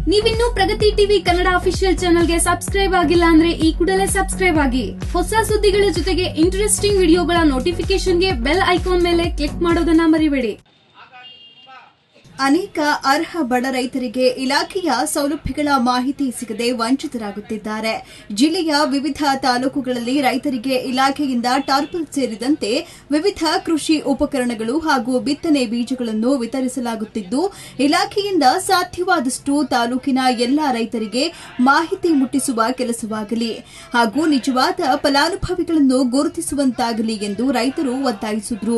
ನೀವಿನ್ನೂ Pragati TV Kannada official ಚಾನಲ್ಗೆ subscribe ಆಗಿಲ್ಲ ಅಂದ್ರೆ ಈ ಕೂಡಲೇ ಸಬ್ಸ್ಕ್ರೈಬ್ ಆಗಿ ಹೊಸ ಸುದ್ದಿಗಳ ಜೊತೆಗೆ ಇಂಟ್ರೆಸ್ಟಿಂಗ್ ವಿಡಿಯೋಗಳ ನೋಟಿಫಿಕೇಶನ್ಗೆ ಬೆಲ್ ಐಕಾನ್ ಮೇಲೆ ಕ್ಲಿಕ್ ಮಾಡೋದನ್ನ ಮರಿಬೇಡಿ ಅನೇಕ ಅರ್ಹ ಬಡ ರೈತರಿಗೆ ಇಲಾಖೆಯ ಸೌಲಭ್ಯಗಳ ಮಾಹಿತಿ ಸಿಗದೆ ವಂಚಿತರಾಗುತ್ತಿದ್ದಾರೆ ಜಿಲ್ಲೆಯ ವಿವಿಧ ತಾಲೂಕುಗಳಲ್ಲಿ ರೈತರಿಗೆ ಇಲಾಖೆಯಿಂದ ಟಾರ್ಪಲ್ ಸೇರಿದಂತೆ ವಿವಿಧ ಕೃಷಿ ಉಪಕರಣಗಳು ಹಾಗೂ ಬಿತ್ತನೆ ಬೀಜಗಳನ್ನು ವಿತರಿಸಲಾಗುತ್ತಿದ್ದು ಇಲಾಖೆಯಿಂದ ಸಾಧ್ಯವಾದಷ್ಟು ತಾಲೂಕಿನ ಎಲ್ಲಾ ರೈತರಿಗೆ ಮಾಹಿತಿ ಮುಟ್ಟಿಸುವ ಕೆಲಸವಾಗಲಿ ಹಾಗೂ ನಿಜವಾದ ಫಲಾನುಭವಿಗಳನ್ನು ಗುರುತಿಸುವಂತಾಗಲಿ ಎಂದು ರೈತರು ಒತ್ತಾಯಿಸಿದರು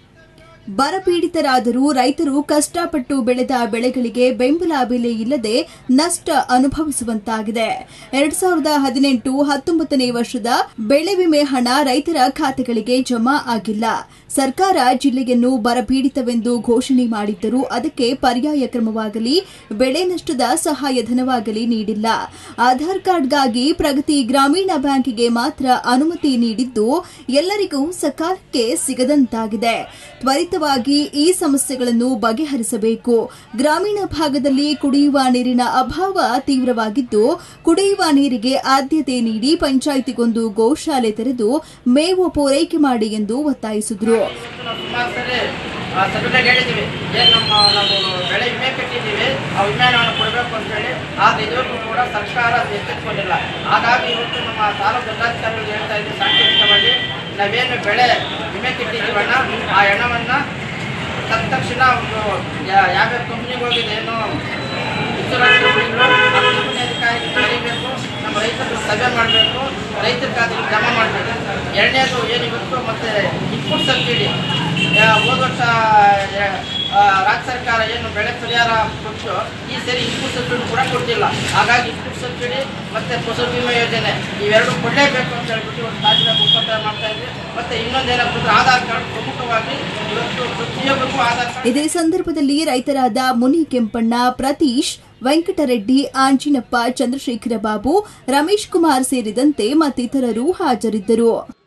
ಬರಪೀಡಿತರಾದರೂ ರೈತರು ಕಷ್ಟಪಟ್ಟು ಬೆಳೆದ ಬೆಳೆಗಳಿಗೆ ಬೆಂಬಲ ಬೆಲೆ ಇಲ್ಲದೆ ನಷ್ಟ ಅನುಭವಿಸುವಂತಾಗಿದೆ ಎರಡ್ ಸಾವಿರದ ಹದಿನೆಂಟು ಹತ್ತೊಂಬತ್ತನೇ ವರ್ಷದ ಬೆಳೆ ವಿಮೆ ಹಣ ರೈತರ ಖಾತೆಗಳಿಗೆ ಜಮಾ ಆಗಿಲ್ಲ ಸರ್ಕಾರ ಜಿಲ್ಲೆಯನ್ನು ಬರಪೀಡಿತವೆಂದು ಘೋಷಣೆ ಮಾಡಿದ್ದರೂ ಅದಕ್ಕೆ ಪರ್ಯಾಯ ಕ್ರಮವಾಗಲಿ ಬೆಳೆ ನಷ್ಟದ ಸಹಾಯಧನವಾಗಲಿ ನೀಡಿಲ್ಲ ಆಧಾರ್ ಕಾರ್ಡ್ಗಾಗಿ ಪ್ರಗತಿ ಗ್ರಾಮೀಣ ಬ್ಯಾಂಕಿಗೆ ಮಾತ್ರ ಅನುಮತಿ ನೀಡಿದ್ದು ಎಲ್ಲರಿಗೂ ಸಕಾಲಕ್ಕೆ ಸಿಗದಂತಾಗಿದೆ ತ್ವರಿತವಾಗಿ ಈ ಸಮಸ್ಯೆಗಳನ್ನು ಬಗೆಹರಿಸಬೇಕು ಗ್ರಾಮೀಣ ಭಾಗದಲ್ಲಿ ಕುಡಿಯುವ ನೀರಿನ ಅಭಾವ ತೀವ್ರವಾಗಿದ್ದು ಕುಡಿಯುವ ನೀರಿಗೆ ಆದ್ಯತೆ ನೀಡಿ ಪಂಚಾಯಿತಿಗೊಂದು ಗೋಶಾಲೆ ತೆರೆದು ಮೇವು ಪೂರೈಕೆ ಮಾಡಿ ಎಂದು ಒತ್ತಾಯಿಸಿದರು ನಾವು ಸುಮಾರು ಸರಿ ಆ, ಸಭೆದಾಗ ಹೇಳಿದ್ದೀವಿ ಏನು ನಮ್ಮ ನಾವು ಬೆಳೆ ವಿಮೆ ಕಟ್ಟಿದ್ದೀವಿ ಆ ವಿಮೆ ನಾವು ಕೊಡಬೇಕು ಅಂತೇಳಿ ಆದರೆ ಇದುವರೆಗೂ ಕೂಡ ಸರ್ಕಾರ ಅದು ಎಚ್ಚೆತ್ಕೊಂಡಿಲ್ಲ ಹಾಗಾಗಿ ಇವತ್ತು ನಮ್ಮ ತಾಲೂಕು ದಂಡಾಧಿಕಾರಿಗಳು ಹೇಳ್ತಾ ಇದ್ದೀವಿ ಸಾಂಕೇತಿಕವಾಗಿ ನಾವೇನು ಬೆಳೆ ವಿಮೆ ಕಟ್ಟಿದ್ದೀವಣ್ಣ ಆ ಹಣವನ್ನು ತಕ್ಕ ತಕ್ಷಣ ಒಂದು ಯಾ- ಯಾವ್ಯಾವ ಕಂಪ್ನಿಗೆ ಹೋಗಿದೆ ಏನು ಇನ್ಶೂರೆನ್ಸ್ ಕಂಪ್ನಿಗಳು ಆ ಕಂಪ್ನಿ ಅಧಿಕಾರಿಗೆ ಕರೀಬೇಕು ನಮ್ಮ ರೈತರು ಸಭೆ ಮಾಡಬೇಕು ರೈತರ ಖಾತೆಗೆ ಜಮಾ ಮಾಡಬೇಕು ಎರಡನೇದು ಏನಿವತ್ತು ಮತ್ತೆ ಇನ್ಪುಟ್ ಸಬ್ಸಿಡಿ ಯಾ- ಹೋದ ವರ್ಷ ಯಾ- ಆ, ರಾಜ್ಯ ಸರ್ಕಾರ ಏನು ಬೆಳೆ ಪರಿಹಾರ ಕೊಟ್ಟು ಈ ಸರಿ ಇನ್ಪುಟ್ ಸಬ್ಸಿಡಿ ಕೂಡ ಕೊಡ್ತಿಲ್ಲ ಹಾಗಾಗಿ ಇನ್ಪುಟ್ ಸಬ್ಸಿಡಿ ಮತ್ತೆ ಫಸಲ್ ಬಿಮಾ ಯೋಜನೆ ಇವೆರಡು ಕೊಡಲೇಬೇಕು ಅಂತ ಹೇಳ್ಬಿಟ್ಟು ಒಂದು ತಾಜಿನ ಒಪ್ಪಂದ ಮಾಡ್ತಾ ಇದ್ವಿ ಮತ್ತೆ ಇನ್ನೊಂದೇನಾಗ್ತದೆ ಆಧಾರ್ ಕಾರ್ಡ್ ಪ್ರಮುಖವಾಗಿ ಇವತ್ತು ಪ್ರತಿಯೊಬ್ಬರಿಗೂ ಆಧಾರ್ ಕಾರ್ಡ್ ಇದೇ ಸಂದರ್ಭದಲ್ಲಿ ರೈತರಾದ ಮುನಿ ಕೆಂಪಣ್ಣ ಪ್ರತೀಶ್ ವೆಂಕಟರೆಡ್ಡಿ ಆಂಜಿನಪ್ಪ ಚಂದ್ರಶೇಖರ ಬಾಬು ರಮೇಶ್ ಕುಮಾರ್ ಸೇರಿದಂತೆ ಮತ್ತಿತರರು ಹಾಜರಿದ್ದರು